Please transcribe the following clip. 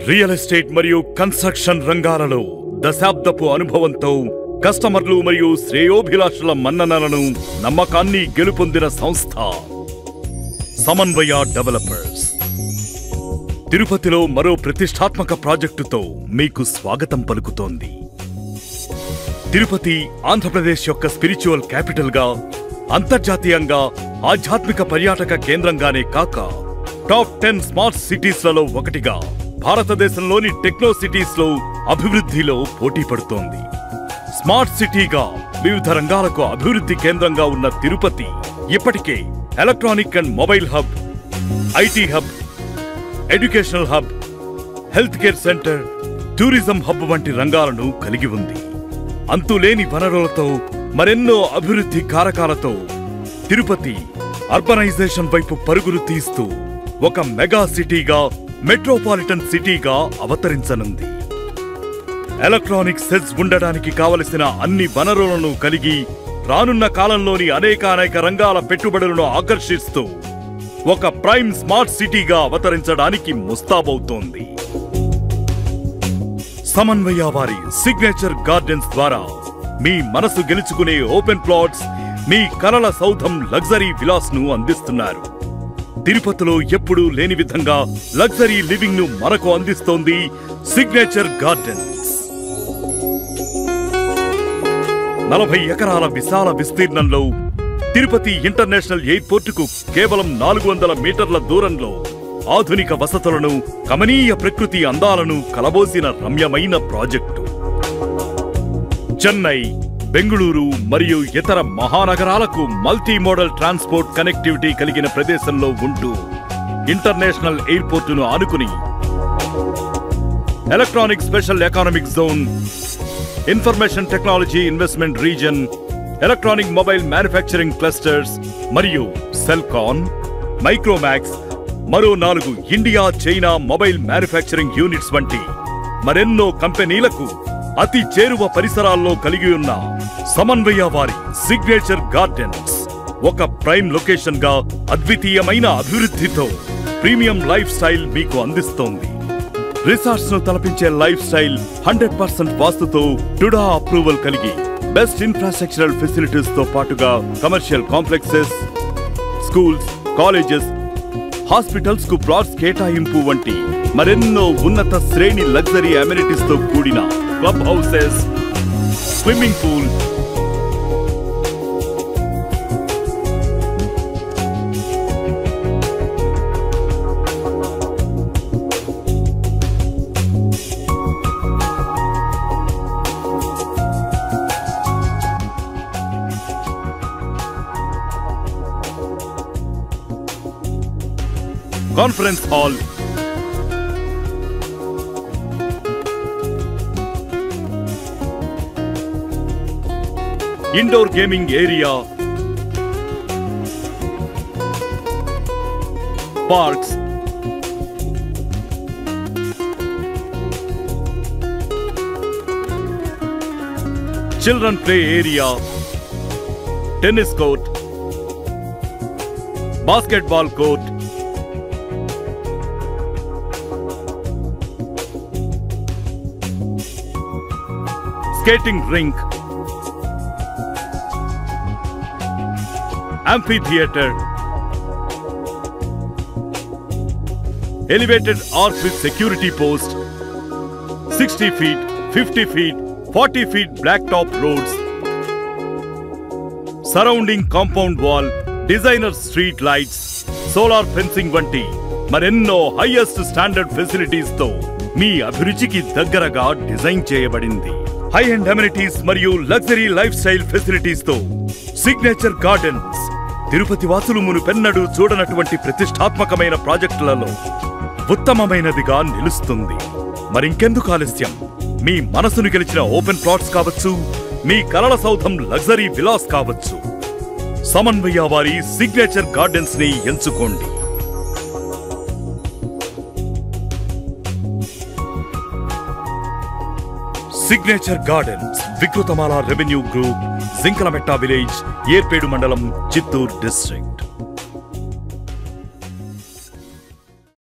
real estate మరియు construction రంగాలలో దశాబ్దపు అనుభవంతో కస్టమర్లు మరియు శ్రేయోభిలాషుల మన్ననలను నమ్మకాన్ని గెలుపొందిన సంస్థ సమన్వయ డెవలపర్స్ తిరుపతిలో మరో ప్రతిష్టాత్మక ప్రాజెక్టుతో మీకు స్వాగతం పలుకుతోంది తిరుపతి ఆంధ్రప్రదేశ్ యొక్క స్పిరిచువల్ క్యాపిటల్ గా అంతర్జాతీయంగా ఆధ్యాత్మిక పర్యాటక కేంద్రంగానే కాక టాప్ టెన్ స్మార్ట్ సిటీస్ లలో ఒకటిగా భారతదేశంలోని టెక్నో సిటీస్ లో అభివృద్ధిలో పోటీ పడుతోంది స్మార్ట్ సిటీగా వివిధ రంగాలకు అభివృద్ధి కేంద్రంగా ఉన్న తిరుపతి ఇప్పటికే electronic and mobile hub IT hub educational hub health care centre tourism hub వంటి రంగాలను కలిగి ఉంది అంతులేని వనరులతో మరెన్నో అభివృద్ధి కారకాలతో తిరుపతి అర్బనైజేషన్ వైపు పరుగులు తీస్తూ ఒక మెగా సిటీగా మెట్రోపాలిటన్ సిటీగా అవతరించనుంది ఎలక్ట్రానిక్ సెల్స్ ఉండడానికి కావలసిన అన్ని వనరులను కలిగి రానున్న కాలంలోని అనేక అనేక రంగాల పెట్టుబడులను ఆకర్షిస్తూ ఒక ప్రైమ్ స్మార్ట్ సిటీగా అవతరించడానికి ముస్తాబవుతోంది సమన్వయ వారి సిగ్నేచర్ గార్డెన్స్ ద్వారా మీ మనసు గెలుచుకునే ఓపెన్ ప్లాట్స్ మీ కలల సౌధం లగ్జరీ విలాస్ ను అందిస్తున్నారు తిరుపతిలో ఎప్పుడూ లేని విధంగా లగ్జరీ లివింగ్ ను మనకు అందిస్తోంది సిగ్నేచర్ గార్డెన్స్ నలభై ఎకరాల విశాల విస్తీర్ణంలో తిరుపతి ఇంటర్నేషనల్ ఎయిర్పోర్ట్ కు కేవలం నాలుగు వందల మీటర్ల దూరంలో ఆధునిక వసతులను కమనీయ ప్రకృతి అందాలను కలబోసిన రమ్యమైన ప్రాజెక్టు చెన్నై బెంగుళూరు మరియు ఇతర మహానగరాలకు మల్టీ మోడల్ ట్రాన్స్పోర్ట్ కనెక్టివిటీ కలిగిన ప్రదేశంలో ఉంటూ ఇంటర్నేషనల్ ఎయిర్పోర్టును ఆనుకుని electronic special economic zone information technology investment region electronic mobile manufacturing clusters మరియు సెల్కాన్ మైక్రోమాక్స్ మరో నాలుగు India China mobile manufacturing units వంటి మరెన్నో కంపెనీలకు అతి చేరువ పరిసరాల్లో కలిగి ఉన్న సమన్వయ వారి సిగ్నేచర్ గార్డెన్స్ ఒక ప్రైమ్ లొకేషన్ గా అద్వితీయమైన అభివృద్ధితో ప్రీమియం లైఫ్ స్టైల్ మీకు అందిస్తోంది రిసార్ట్స్ ను తలపించే లైఫ్ స్టైల్ హండ్రెడ్ పర్సెంట్ వాస్తుతో టుడా అప్రూవల్ కలిగి బెస్ట్ ఇన్ఫ్రాస్ట్రక్చరల్ ఫెసిలిటీస్ తో పాటుగా commercial complexes schools colleges hospitals కు ప్లాట్స్ కేటాయింపు వంటి మరెన్నో ఉన్నత శ్రేణి లగ్జరీ అమ్యూనిటీస్ తో కూడిన club houses swimming pool conference hall indoor gaming area parks children play area tennis court basketball court skating rink, amphitheater, elevated arch with security post, 60 feet, 50 feet, 40 feet blacktop roads, surrounding compound wall, designer street lights, solar fencing వంటి మరెన్నో highest standard facilities తో మీ అభిరుచికి దగ్గరగా design చేయబడింది high and amenities మరియు luxury life style facilities తో signature gardens Tirupati వాసులు మునుపెన్నడూ చూడనటువంటి ప్రతిష్టాత్మకమైన ప్రాజెక్టులలో ఉత్తమమైనదిగా నిలుస్తుంది మరింకెందుకు ఆలస్యం మీ మనసును గెలిచిన ఓపెన్ ప్లాట్స్ కావచ్చు మీ కలల సౌధం లగ్జరీ విలాస్ కావచ్చు సమన్వయ వారి సిగ్నేచర్ గార్డెన్స్ ని ఎంచుకోండి signature gardens Vikruthamala revenue group Jinkalametta village Yerpedu mandal Chittoor district